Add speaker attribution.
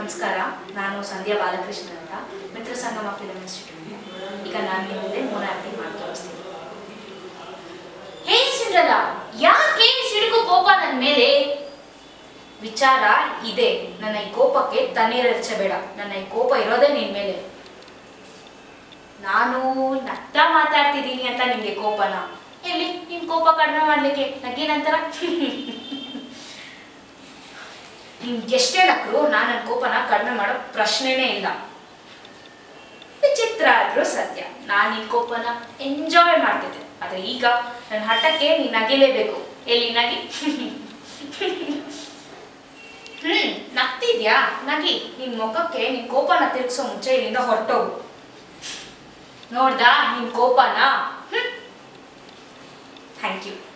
Speaker 1: ನಮಸ್ಕಾರ ನಾನು ಸಂಧ್ಯಾ ಬಾಲಕೃಷ್ಣ ಅಂತ ಮಿತ್ರ ಸಂಗಮ ಫಿಲಮ್ ಇನ್ಸ್ಟಿಟ್ಯೂಟ್ ಈಗ ನಾನು ನಿಮ್ಮ ಮುಂದೆ ಮೂಲ ಆಕ್ಟಿಂಗ್ ಮಾಡಿ ತೋರಿಸ್ತೀನಿ ಹೇ ಸಿಂಡ್ರಲ್ಲ ಯಾಕೆ ಸಿಡುಕು ಕೋಪ ನನ್ನ ಮೇಲೆ ವಿಚಾರ ಇದೆ ನನ್ನ ಈ ಕೋಪಕ್ಕೆ ತಣ್ಣೀರೆರಚಬೇಡ ನನ್ನ ಈ ಕೋಪ ಇರೋದೇ ನಿನ್ ಮೇಲೆ ನಾನು ನಗ್ತಾ ಮಾತಾಡ್ತಿದ್ದೀನಿ ಅಂತ ನಿಮ್ಗೆ ಕೋಪನ ಎಲ್ಲಿ ನಿನ್ ಕೋಪ ಕಡಿಮೆ ಮಾಡ್ಲಿಕ್ಕೆ ನಗೇನಂತಾರ ನಿನ್ ಎಷ್ಟೇ ನಕ್ರು ನಾನು ನನ್ನ ಕೋಪನ ಕಡಿಮೆ ಮಾಡೋ ಪ್ರಶ್ನೆನೇ ಇಲ್ಲ ವಿಚಿತ್ರ ಆದ್ರೂ ಸತ್ಯ ನಾನು ಈ ಕೋಪನ ಎಂಜಾಯ್ ಮಾಡ್ತಿದ್ದೆ ಆದ್ರೆ ಈಗ ನನ್ನ ಹಠಕ್ಕೆ ನೀನ್ ನಗಿಲೇಬೇಕು ಎಲ್ಲಿ ನಗಿ ಹ್ಮ್ ನಗ್ತಿದ್ಯಾ ನಗಿ ನಿನ್ ಮುಖಕ್ಕೆ ನಿನ್ ಕೋಪನ ತಿರ್ಗಿಸೋ ಮುಂಚೆ ಇಲ್ಲಿಂದ ಹೊರಟೋಗು ನೋಡ್ದಾ ನಿನ್ ಕೋಪನ ಥ್ಯಾಂಕ್ ಯು